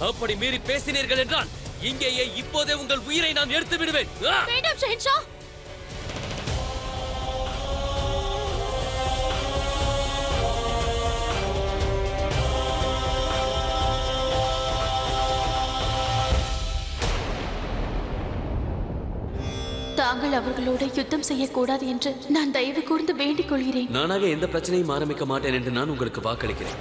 அப்படி மீறி பேசினீர்கள் என்றால் இங்கேயே இப்போதே உங்கள் உயிரை நான் எடுத்து விடுவேன் ஆ! வேண்டாம் ஷெஹன்ஷா தாங்கள் அவர்களோடு யுத்தம் செய்யக்கூடாது என்று நான் தயவு கூர்ந்து வேண்டிக் கொள்கிறேன் நானாக எந்த பிரச்சனையும் ஆரம்பிக்க மாட்டேன் என்று நான் உங்களுக்கு வாக்களிக்கிறேன்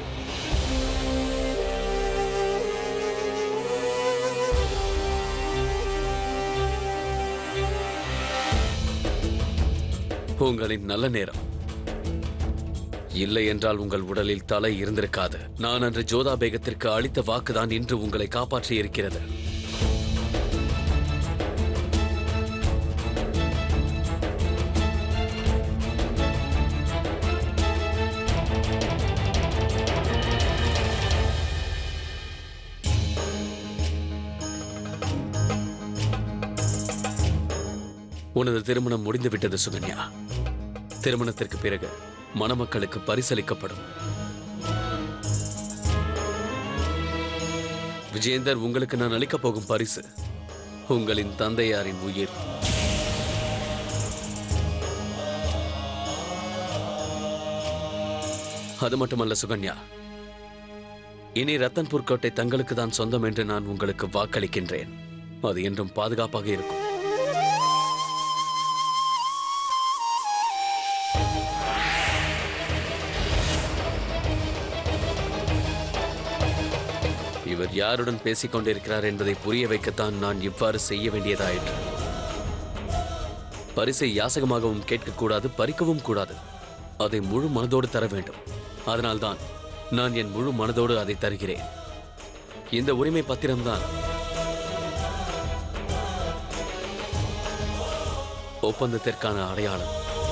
உங்களின் நல்ல நேரம் இல்லை என்றால் உங்கள் உடலில் தலை இருந்திருக்காது நான் அன்று ஜோதா பேகத்திற்கு அளித்த வாக்குதான் இன்று உங்களை காப்பாற்றி இருக்கிறது உனது திருமணம் முடிந்து விட்டது சுகன்யா திருமணத்திற்கு பிறகு மணமக்களுக்கு பரிசளிக்கப்படும் விஜேந்தர் உங்களுக்கு நான் அளிக்கப் போகும் பரிசு உங்களின் தந்தையாரின் உயிர் அது மட்டுமல்ல சுகன்யா இனி ரத்தன்பூர் கோட்டை தங்களுக்கு தான் சொந்தம் என்று நான் உங்களுக்கு வாக்களிக்கின்றேன் அது என்றும் பாதுகாப்பாக இருக்கும் இவர் யாருடன் பேசிக் கொண்டிருக்கிறார் என்பதை புரிய வைக்கத்தான் நான் இவ்வாறு செய்ய வேண்டியதாயிற்று பரிசை யாசகமாகவும் கேட்கக்கூடாது பறிக்கவும் கூடாது அதை முழு மனதோடு தர வேண்டும் அதனால்தான் நான் என் முழு மனதோடு அதை தருகிறேன் இந்த உரிமை பத்திரம்தான் ஒப்பந்தத்திற்கான அடையாளம்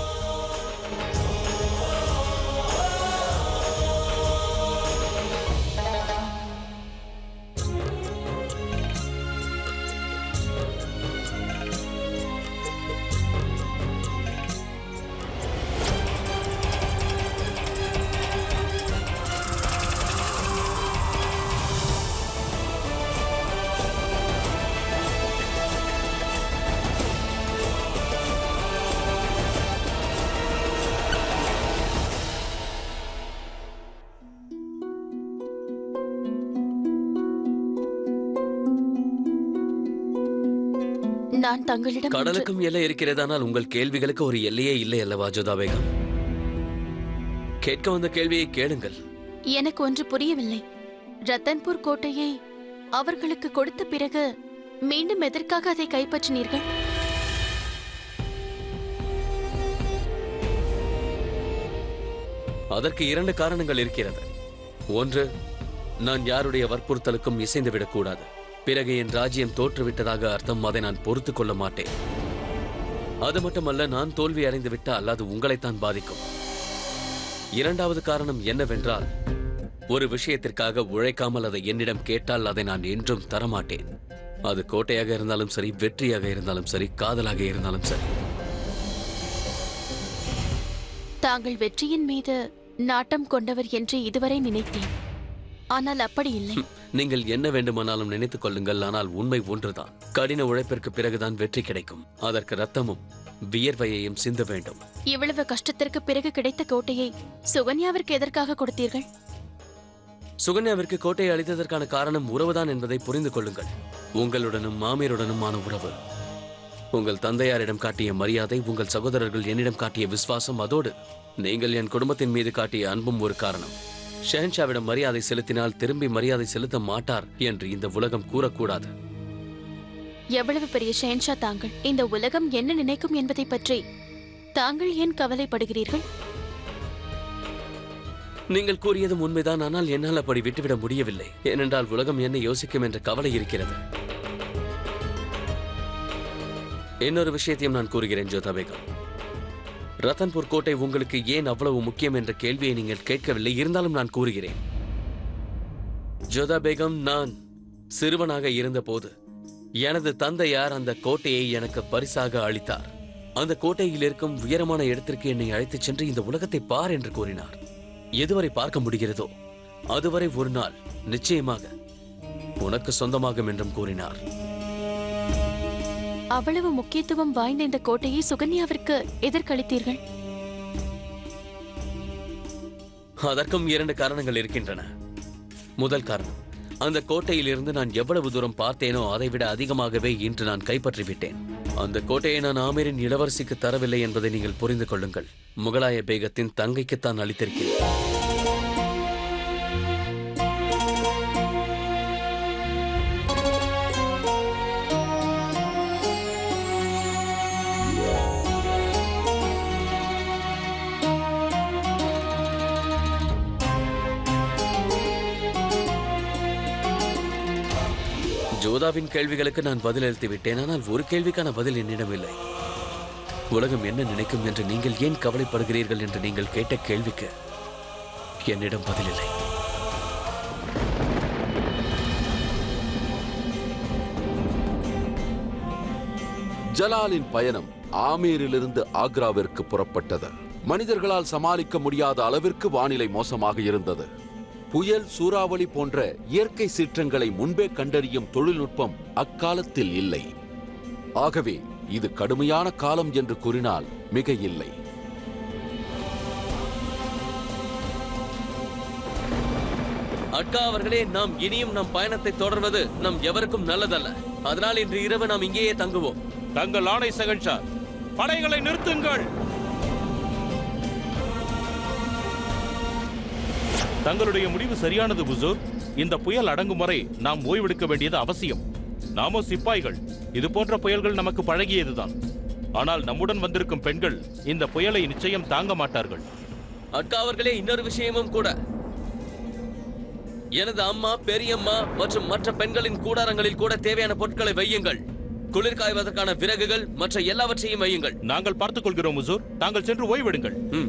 நான் தங்களிடம் ஒன்று- கடலுக்கும் எல்லை இருக்கிறதானால் உங்கள் கேள்விகளுக்கு ஒரு எல்லையே இல்லை அல்லவா ஜோதா பேகம் கேட்க வந்த கேள்வியை கேளுங்கள் எனக்கு ஒன்று புரியவில்லை ரத்தன்பூர் கோட்டையை அவர்களுக்கு கொடுத்த பிறகு மீண்டும் எதற்காக அதை கைப்பற்றினீர்கள் அதற்கு இரண்டு காரணங்கள் இருக்கிறது ஒன்று நான் யாருடைய வற்புறுத்தலுக்கும் இசைந்து விடக்கூடாது பிறகு என் ராஜ்யம் தோற்றுவிட்டதாக அர்த்தம் அதை நான் பொறுத்துக் கொள்ள மாட்டேன் அது மட்டுமல்ல நான் தோல்வி அடைந்து விட்டால் அது உங்களைத்தான் பாதிக்கும் இரண்டாவது காரணம் என்னவென்றால் ஒரு விஷயத்திற்காக உழைக்காமல் அதை என்னிடம் கேட்டால் அதை நான் என்றும் தரமாட்டேன் அது கோட்டையாக இருந்தாலும் சரி வெற்றியாக இருந்தாலும் சரி காதலாக இருந்தாலும் சரி தாங்கள் வெற்றியின் மீது நாட்டம் கொண்டவர் என்று இதுவரை நினைத்தேன் ஆனால் அப்படி இல்லை நீங்கள் என்ன வேண்டுமானாலும் நினைத்துக் கொள்ளுங்கள் ஆனால் உண்மை ஒன்றுதான் கடின உழைப்பிற்கு பிறகுதான் வெற்றி கிடைக்கும் அதற்கு ரத்தமும் வியர்வையையும் சிந்த வேண்டும் இவ்வளவு கஷ்டத்திற்கு பிறகு கிடைத்த கோட்டையை சுகன்யாவிற்கு எதற்காக கொடுத்தீர்கள் சுகன்யாவிற்கு கோட்டையை அளித்ததற்கான காரணம் உறவுதான் என்பதை புரிந்து கொள்ளுங்கள் உங்களுடனும் மாமியருடனுமான உறவு உங்கள் தந்தையாரிடம் காட்டிய மரியாதை உங்கள் சகோதரர்கள் என்னிடம் காட்டிய விசுவாசம் அதோடு நீங்கள் என் குடும்பத்தின் மீது காட்டிய அன்பும் ஒரு காரணம் ஷெஹன்ஷாவிடம் மரியாதை செலுத்தினால் திரும்பி மரியாதை செலுத்த மாட்டார் என்று இந்த உலகம் கூறக்கூடாது எவ்வளவு பெரிய ஷெஹன்ஷா தாங்கள் இந்த உலகம் என்ன நினைக்கும் என்பதை பற்றி தாங்கள் ஏன் கவலைப்படுகிறீர்கள் நீங்கள் கூறியதும் உண்மைதான் ஆனால் என்னால் அப்படி விட்டுவிட முடியவில்லை ஏனென்றால் உலகம் என்ன யோசிக்கும் என்ற கவலை இருக்கிறது இன்னொரு விஷயத்தையும் நான் கூறுகிறேன் ஜோதா பேகம் ரத்தன்பூர் கோட்டை உங்களுக்கு ஏன் அவ்வளவு முக்கியம் என்ற கேள்வியை நீங்கள் கேட்கவில்லை இருந்தாலும் நான் கூறுகிறேன் ஜோதா பேகம் நான் சிறுவனாக இருந்தபோது எனது தந்தையார் அந்த கோட்டையை எனக்கு பரிசாக அளித்தார் அந்த கோட்டையில் இருக்கும் உயரமான இடத்திற்கு என்னை அழைத்துச் சென்று இந்த உலகத்தை பார் என்று கூறினார் எதுவரை பார்க்க முடிகிறதோ அதுவரை ஒரு நாள் நிச்சயமாக உனக்கு சொந்தமாகும் என்றும் கூறினார் அவ்வளவு முக்கியத்துவம் வாய்ந்த இந்த கோட்டையை சுகன்யாவிற்கு எதற்களித்தீர்கள் அதற்கும் இரண்டு காரணங்கள் இருக்கின்றன முதல் காரணம் அந்த கோட்டையிலிருந்து நான் எவ்வளவு தூரம் பார்த்தேனோ அதைவிட அதிகமாகவே இன்று நான் கைப்பற்றி விட்டேன் அந்த கோட்டையை நான் ஆமீரின் இளவரசிக்கு தரவில்லை என்பதை நீங்கள் புரிந்து கொள்ளுங்கள் முகலாய பேகத்தின் தங்கைக்குத்தான் அளித்திருக்கிறேன் ஜோதாவின் கேள்விகளுக்கு நான் பதிலளித்து விட்டேன் ஆனால் ஒரு கேள்விக்கான பதில் என்னிடம் இல்லை உலகம் என்ன நினைக்கும் என்று நீங்கள் ஏன் கவலைப்படுகிறீர்கள் என்று நீங்கள் கேட்ட கேள்விக்கு என்னிடம் பதிலில்லை ஜலாலின் பயணம் ஆமீரிலிருந்து ஆக்ராவிற்கு புறப்பட்டது மனிதர்களால் சமாளிக்க முடியாத அளவிற்கு வானிலை மோசமாக இருந்தது புயல் சூறாவளி போன்ற இயற்கை சீற்றங்களை முன்பே கண்டறியும் தொழில்நுட்பம் அக்காலத்தில் இல்லை ஆகவே இது கடுமையான காலம் என்று கூறினால் மிக இல்லை அட்கா அவர்களே நாம் இனியும் நம் பயணத்தை தொடர்வது நம் எவருக்கும் நல்லதல்ல அதனால் இன்று இரவு நாம் இங்கேயே தங்குவோம் தங்கள் ஆணை சகன்ஷார் படைகளை நிறுத்துங்கள் தங்களுடைய முடிவு சரியானது புசூர் இந்த புயல் அடங்கும் வரை நாம் ஓய்வெடுக்க வேண்டியது அவசியம் நாமோ சிப்பாய்கள் இது போன்ற புயல்கள் நமக்கு பழகியதுதான் ஆனால் நம்முடன் வந்திருக்கும் பெண்கள் இந்த புயலை நிச்சயம் தாங்க மாட்டார்கள் அட்கா அவர்களே இன்னொரு விஷயமும் கூட எனது அம்மா பெரியம்மா மற்றும் மற்ற பெண்களின் கூடாரங்களில் கூட தேவையான பொருட்களை வையுங்கள் குளிர் காய்வதற்கான விறகுகள் மற்ற எல்லாவற்றையும் வையுங்கள் நாங்கள் பார்த்துக் கொள்கிறோம் முசூர் தாங்கள் சென்று ஓய்வெடுங்கள் ம்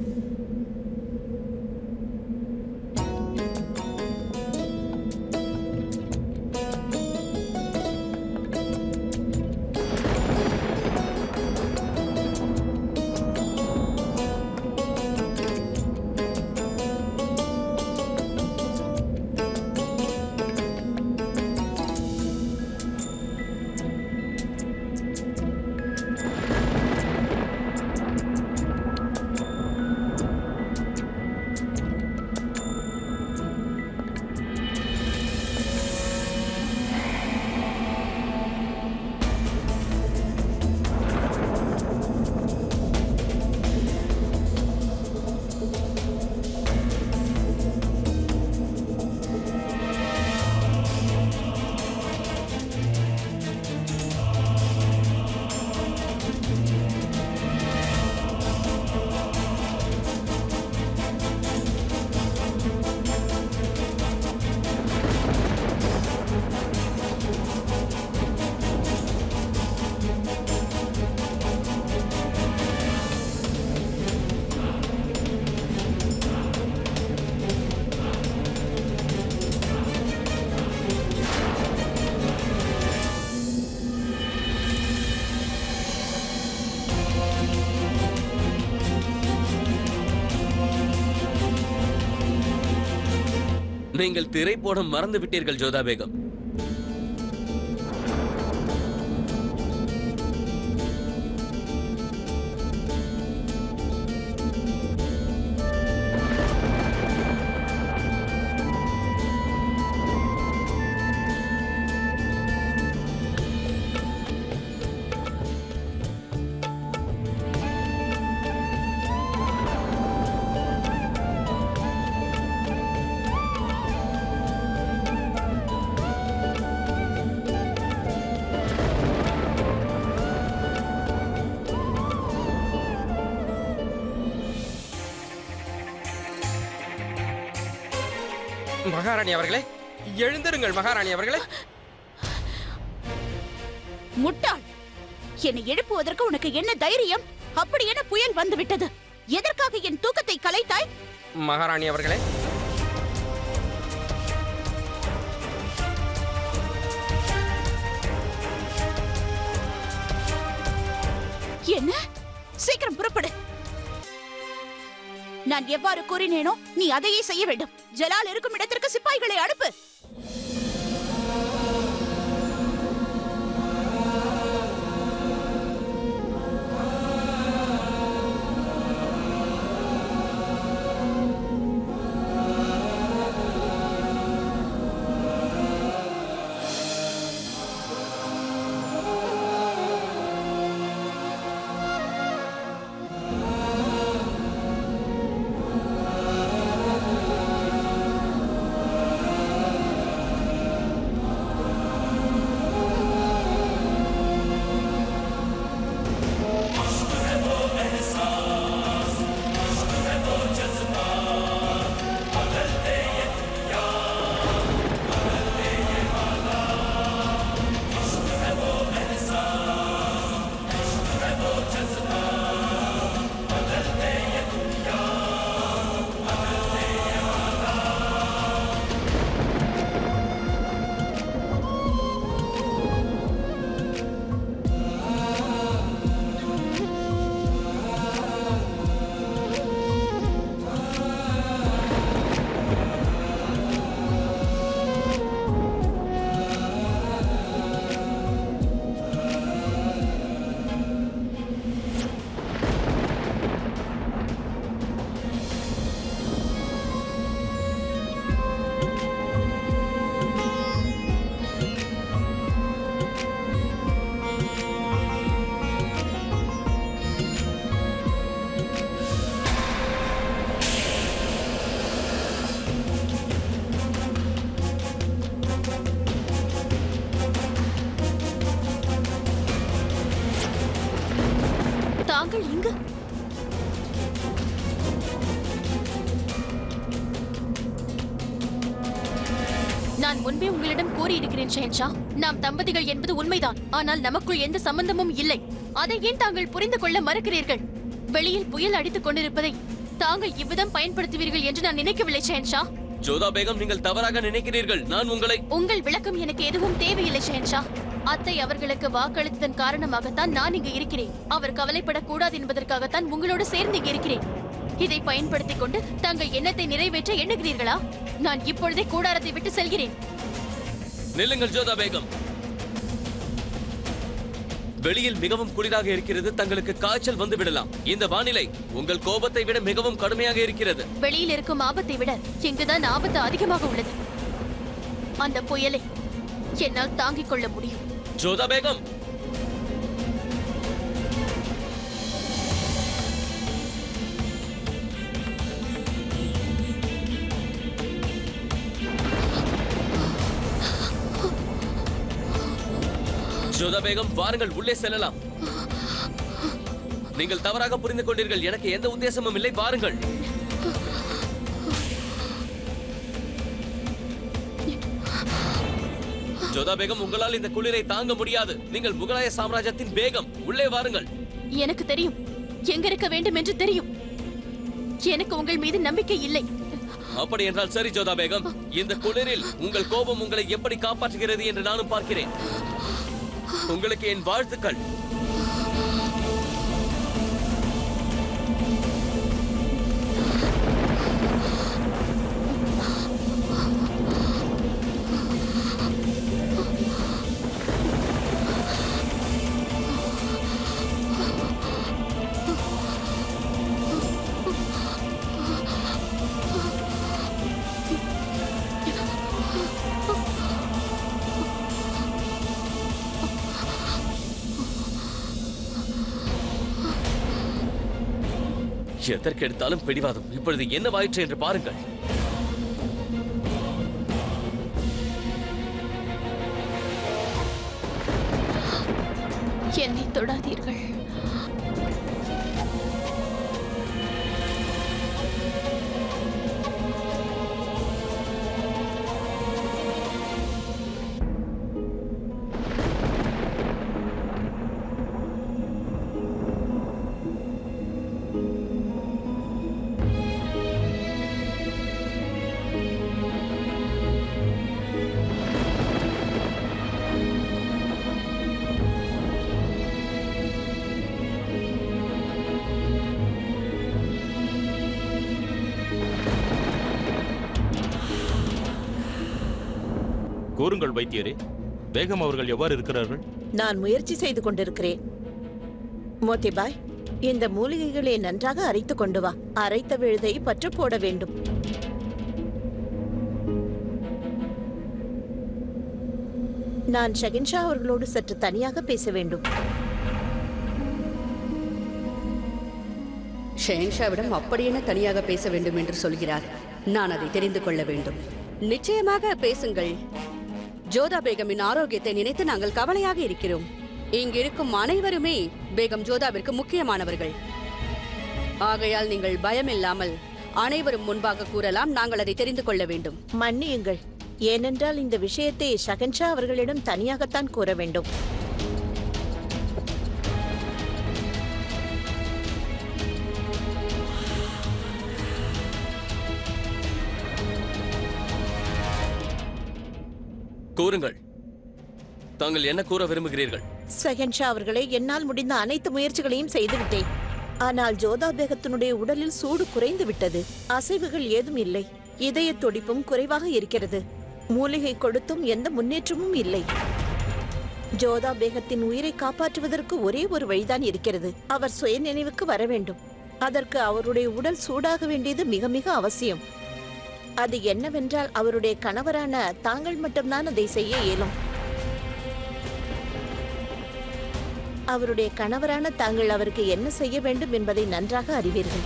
நீங்கள் திரை போட மறந்து விட்டீர்கள் ஜோதா பேகம் மகாராணி அவர்களே எழுந்திருங்கள் மகாராணி அவர்களே முட்டாள் என்னை எழுப்புவதற்கு உனக்கு என்ன தைரியம் அப்படி என்ன புயல் வந்து விட்டது எதற்காக என் தூக்கத்தை கலைத்தாய் மகாராணி அவர்களே என்ன சீக்கிரம் புறப்படு நான் எவ்வாறு கூறினேனோ நீ அதையே செய்ய வேண்டும் ஜலால் இருக்கும் இடத்திற்கு சிப்பாய்களை அனுப்பு நான் முன்பே உங்களிடம் கூறியிருக்கிறேன் ஷெஹன்ஷா நாம் தம்பதிகள் என்பது உண்மைதான் ஆனால் நமக்குள் எந்த சம்பந்தமும் இல்லை அதை ஏன் தாங்கள் புரிந்து கொள்ள மறுக்கிறீர்கள் வெளியில் புயல் அடித்துக் கொண்டிருப்பதை தாங்கள் இவ்விதம் பயன்படுத்துவீர்கள் என்று நான் நினைக்கவில்லை ஷெஹன்ஷா ஜோதா பேகம் நீங்கள் தவறாக நினைக்கிறீர்கள் நான் உங்களை உங்கள் விளக்கம் எனக்கு எதுவும் தேவையில்லை ஷெஹன்ஷா அத்தை அவர்களுக்கு வாக்களித்ததன் காரணமாகத்தான் நான் இங்கு இருக்கிறேன் அவர் கவலைப்படக்கூடாது என்பதற்காகத்தான் உங்களோடு சேர்ந்து இங்கு இருக்கிறேன் இதை பயன்படுத்திக் கொண்டு தங்கள் எண்ணத்தை நிறைவேற்ற எண்ணுகிறீர்களா நான் இப்பொழுதே கூடாரத்தை விட்டு செல்கிறேன் நில்லுங்கள் ஜோதா பேகம் வெளியில் மிகவும் குளிராக இருக்கிறது தங்களுக்கு காய்ச்சல் வந்து விடலாம் இந்த வானிலை உங்கள் கோபத்தை விட மிகவும் கடுமையாக இருக்கிறது வெளியில் இருக்கும் ஆபத்தை விட இங்குதான் ஆபத்து அதிகமாக உள்ளது அந்த புயலை என்னால் தாங்கிக் கொள்ள முடியும் ஜோதா பேகம் ஜோதா பேகம் வாருங்கள் உள்ளே செல்லலாம் நீங்கள் தவறாக புரிந்து கொண்டீர்கள் எனக்கு எந்த உத்தேசமும் இல்லை வாருங்கள் ஜோதா பேகம் உங்களால் இந்த குளிரை தாங்க முடியாது நீங்கள் முகலாய சாம்ராஜ்யத்தின் பேகம் உள்ளே வாருங்கள் எனக்கு தெரியும் எங்க இருக்க வேண்டும் என்று தெரியும் எனக்கு உங்கள் மீது நம்பிக்கை இல்லை அப்படி என்றால் சரி ஜோதா பேகம் இந்த குளிரில் உங்கள் கோபம் உங்களை எப்படி காப்பாற்றுகிறது என்று நானும் பார்க்கிறேன் உங்களுக்கு என் வாழ்த்துக்கள் எதற்கெடுத்தாலும் பிடிவாதம் இப்பொழுது என்ன வாயிற்று என்று பாருங்கள் என்னை தொடாதீர்கள் கூறுங்கள் வைத்தியரே பேகம் அவர்கள் எவ்வாறு இருக்கிறார்கள் நான் முயற்சி செய்து கொண்டிருக்கிறேன் மோத்திபாய் இந்த மூலிகைகளை நன்றாக அரைத்து கொண்டு வா அரைத்த விழுதை பற்று போட வேண்டும் நான் ஷகின்ஷா அவர்களோடு சற்று தனியாக பேச வேண்டும் ஷெஹன்ஷாவிடம் அப்படியென தனியாக பேச வேண்டும் என்று சொல்கிறார் நான் அதை தெரிந்து கொள்ள வேண்டும் நிச்சயமாக பேசுங்கள் ஜோதா பேகமின் ஆரோக்கியத்தை நினைத்து நாங்கள் கவலையாக இருக்கிறோம் இங்கிருக்கும் அனைவருமே பேகம் ஜோதாவிற்கு முக்கியமானவர்கள் ஆகையால் நீங்கள் பயமில்லாமல் அனைவரும் முன்பாக கூறலாம் நாங்கள் அதை தெரிந்து கொள்ள வேண்டும் மன்னியுங்கள் ஏனென்றால் இந்த விஷயத்தை ஷகன்ஷா அவர்களிடம் தனியாகத்தான் கூற வேண்டும் கூறுங்கள் தாங்கள் என்ன கூற விரும்புகிறீர்கள் ஷகன்ஷா அவர்களே என்னால் முடிந்த அனைத்து முயற்சிகளையும் செய்துவிட்டேன் ஆனால் ஜோதா பேகத்தினுடைய உடலில் சூடு குறைந்து விட்டது அசைவுகள் ஏதும் இல்லை இதய துடிப்பும் குறைவாக இருக்கிறது மூலிகை கொடுத்தும் எந்த முன்னேற்றமும் இல்லை ஜோதா பேகத்தின் உயிரை காப்பாற்றுவதற்கு ஒரே ஒரு வழிதான் இருக்கிறது அவர் சுய நினைவுக்கு வர வேண்டும் அதற்கு அவருடைய உடல் சூடாக வேண்டியது மிக மிக அவசியம் அது என்னவென்றால் அவருடைய கணவரான தாங்கள் மட்டும்தான் அதை செய்ய இயலும் அவருடைய கணவரான தாங்கள் அவருக்கு என்ன செய்ய வேண்டும் என்பதை நன்றாக அறிவீர்கள்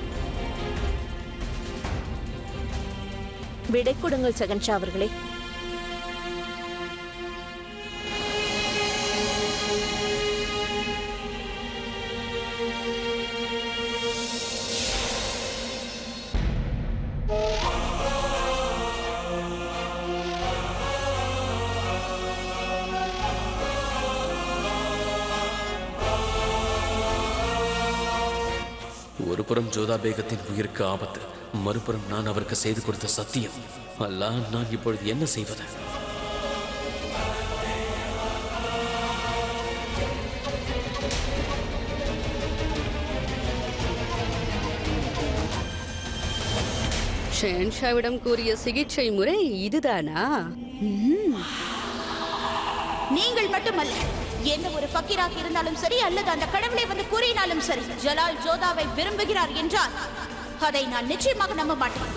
விடை கொடுங்கள் சகன்ஷா அவர்களே ஒரு புறம் ஜோதா பேகத்தின் உயிருக்கு ஆபத்து மறுபுறம் நான் அவருக்கு செய்து கொடுத்த சத்தியம் அல்லாஹ் நான் இப்பொழுது என்ன செய்வது ஷென்ஷாவிடம் கூறிய சிகிச்சை முறை இதுதானா நீங்கள் மட்டுமல்ல என்ன ஒரு ஃபக்கீராக இருந்தாலும் சரி அல்லது அந்த கடவுளை வந்து கூறினாலும் சரி ஜலால் ஜோதாவை விரும்புகிறார் என்றால் அதை நான் நிச்சயமாக நம்ப மாட்டேன்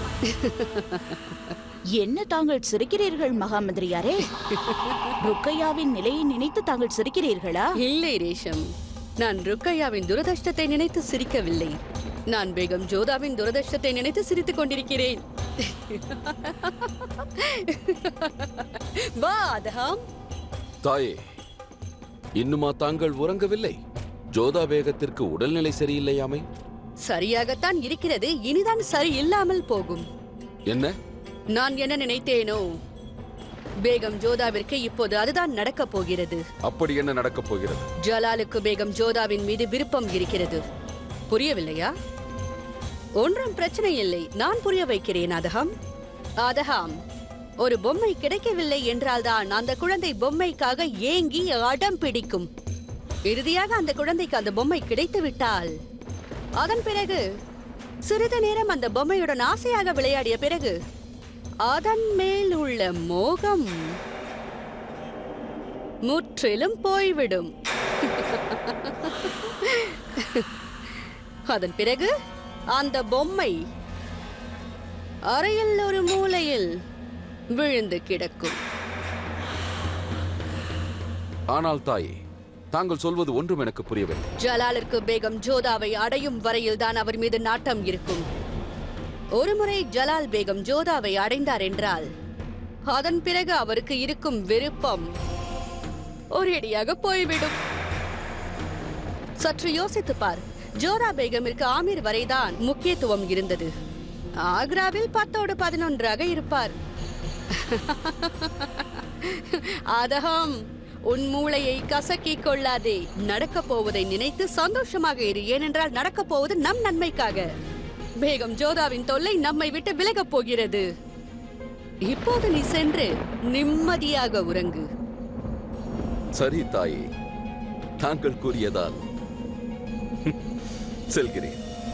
என்ன தாங்கள் சிரிக்கிறீர்கள் மகாமந்திரியாரே ருக்கையாவின் நிலையை நினைத்து தாங்கள் சிரிக்கிறீர்களா இல்லை ரேஷம் நான் ருக்கையாவின் துரதிர்ஷ்டத்தை நினைத்து சிரிக்கவில்லை நான் பேகம் ஜோதாவின் துரதிர்ஷ்டத்தை நினைத்து சிரித்துக் கொண்டிருக்கிறேன் வா அதஹாம் தாயே இன்னுமா தாங்கள் உறங்கவில்லை ஜோதா பேகத்திற்கு உடல்நிலை சரியில்லையாமை சரியாகத்தான் இருக்கிறது இனிதான் சரி இல்லாமல் போகும் என்ன நான் என்ன நினைத்தேனோ பேகம் ஜோதாவிற்கு இப்போது அதுதான் நடக்கப் போகிறது அப்படி என்ன நடக்கப் போகிறது ஜலாலுக்கு பேகம் ஜோதாவின் மீது விருப்பம் இருக்கிறது புரியவில்லையா ஒன்றும் பிரச்சனை இல்லை நான் புரிய வைக்கிறேன் அதகம் அதகம் ஒரு பொம்மை கிடைக்கவில்லை என்றால்தான் அந்த குழந்தை பொம்மைக்காக ஏங்கி அடம் பிடிக்கும் இறுதியாக அந்த குழந்தைக்கு அந்த பொம்மை கிடைத்து விட்டால் அதன் பிறகு சிறிது நேரம் அந்த பொம்மையுடன் ஆசையாக விளையாடிய பிறகு அதன் மேல் உள்ள மோகம் முற்றிலும் போய்விடும் அதன் பிறகு அந்த பொம்மை அறையில் ஒரு மூலையில் விழுந்து கிடக்கும் ஆனால் தாயே தாங்கள் சொல்வது ஒன்றும் எனக்கு புரியவில்லை ஜலாலிற்கு பேகம் ஜோதாவை அடையும் வரையில் தான் அவர் மீது நாட்டம் இருக்கும் ஒருமுறை ஜலால் பேகம் ஜோதாவை அடைந்தார் என்றால் அதன் பிறகு அவருக்கு இருக்கும் விருப்பம் ஒரேடியாக போய்விடும் சற்று யோசித்து பார் ஜோதா பேகமிற்கு ஆமீர் வரைதான் முக்கியத்துவம் இருந்தது ஆக்ராவில் பத்தோடு பதினொன்றாக இருப்பார் அதகம் உன் மூளையை கசக்கிக் கொள்ளாதே நடக்கப் போவதை நினைத்து சந்தோஷமாக இரு ஏனென்றால் நடக்கப் போவது நம் நன்மைக்காக பேகம் ஜோதாவின் தொல்லை நம்மை விட்டு விலகப் போகிறது இப்போது நீ சென்று நிம்மதியாக உறங்கு சரி தாயே தாங்கள் கூறியதால் செல்கிறேன்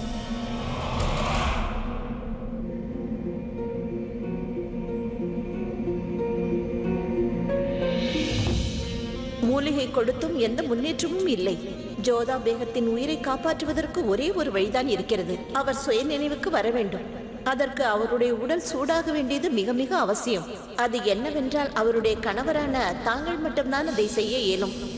மூலிகை கொடுத்தும் எந்த முன்னேற்றமும் இல்லை ஜோதா பேகத்தின் உயிரை காப்பாற்றுவதற்கு ஒரே ஒரு வழிதான் இருக்கிறது அவர் சுய நினைவுக்கு வர வேண்டும் அதற்கு அவருடைய உடல் சூடாக வேண்டியது மிக மிக அவசியம் அது என்னவென்றால் அவருடைய கணவரான தாங்கள் மட்டும்தான் அதை செய்ய இயலும்